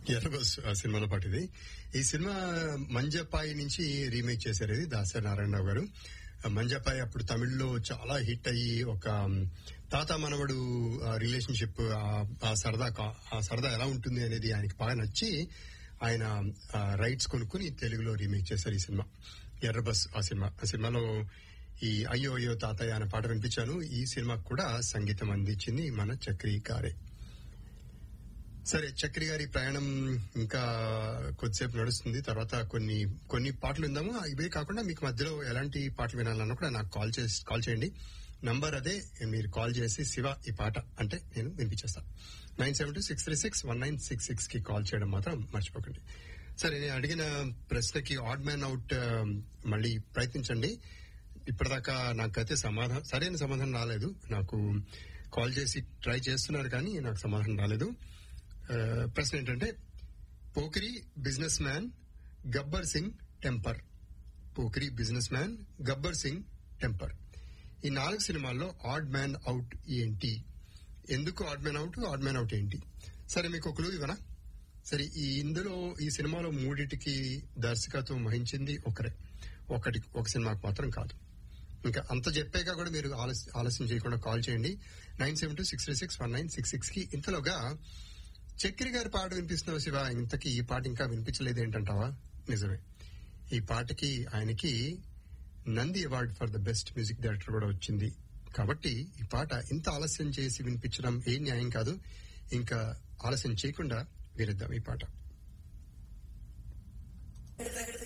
ఎర్రబస్ ఆ సినిమాలో పాటు ఇది ఈ సినిమా మంజపాయి నుంచి రీమేక్ చేశారు ఇది దాసరి నారాయణరావు గారు ఆ మంజపాయి అప్పుడు తమిళ్లో చాలా హిట్ అయ్యి ఒక మ్, తాత మనవడు రిలేషన్షిప్ ఆ సరదా కా- ఆ సరదా ఎలా ఉంటుంది అనేది ఆయనకి బాగా నచ్చి ఆయన రైట్స్ కొనుక్కుని తెలుగులో రీమేక్ చేశారు ఈ సినిమా ఎర్రబస్ ఆ సినిమా ఆ సినిమాలో ఈ అయ్యో అయ్యో తాతయ్య అనే పాట వినిపించాను ఈ సినిమాకు కూడా సంగీతం అందించింది మన చక్రి గారే సరే చక్రి గారి ప్రయాణం ఇంకా కొద్దిసేపు నడుస్తుంది తర్వాత కొన్ని కొన్ని పాటలు విందాము ఇవే కాకుండా మీకు మధ్యలో ఎలాంటి పాటలు వినాలన్నా కూడా నాకు కాల్ చేసి కాల్ చేయండి నంబర్ అదే మీరు కాల్ చేసి శివ ఈ పాట అంటే నేను వినిపించేస్తాను nine seven two six three six one nine six six కి కాల్ చేయడం మాత్రం మర్చిపోకండి సరే నేను అడిగిన ప్రశ్నకి ఆడ్ మ్యాన్ అవుట్ మళ్ళీ ప్రయత్నించండి ఇప్పటిదాకా నాకైతే సమాధానం సరైన సమాధానం రాలేదు నాకు కాల్ చేసి ట్రై చేస్తున్నారు కానీ నాకు సమాధానం రాలేదు ఆ, ప్రశ్న ఏంటంటే Pokiri Businessman Gabbar Singh Temper Pokiri Businessman Gabbar Singh Temper ఈ నాలుగు సినిమాల్లో ఆడ్ మ్యాన్ అవుట్ ఏంటి ఎందుకు odd man out odd man out ఏంటి సరే మీకు ఒక ఇవనా సరే ఈ ఇందులో ఈ సినిమాలో మూడిటికి దర్శకత్వం వహించింది ఒకరే ఒకటి ఒక సినిమాకు మాత్రం కాదు ఇంకా అంత చెప్పాక కూడా మీరు ఆలస్య- ఆలస్యం చేయకుండా కాల్ చేయండి nine seven two six three six one nine six six కి ఇంతలోగా చక్రి గారి పాట వినిపిస్తున్నావు శివ ఇంతకీ ఈ పాట ఇంకా వినిపించలేదు ఏంటంటావా నిజమే ఈ పాటకి ఆయనకి Nandi award for the best music director కూడా వచ్చింది కాబట్టి ఈ పాట ఇంత ఆలస్యం చేసి వినిపించడం ఏ న్యాయం కాదు ఇంకా ఆలస్యం చేయకుండా వినిద్దాం ఈ పాట తగడ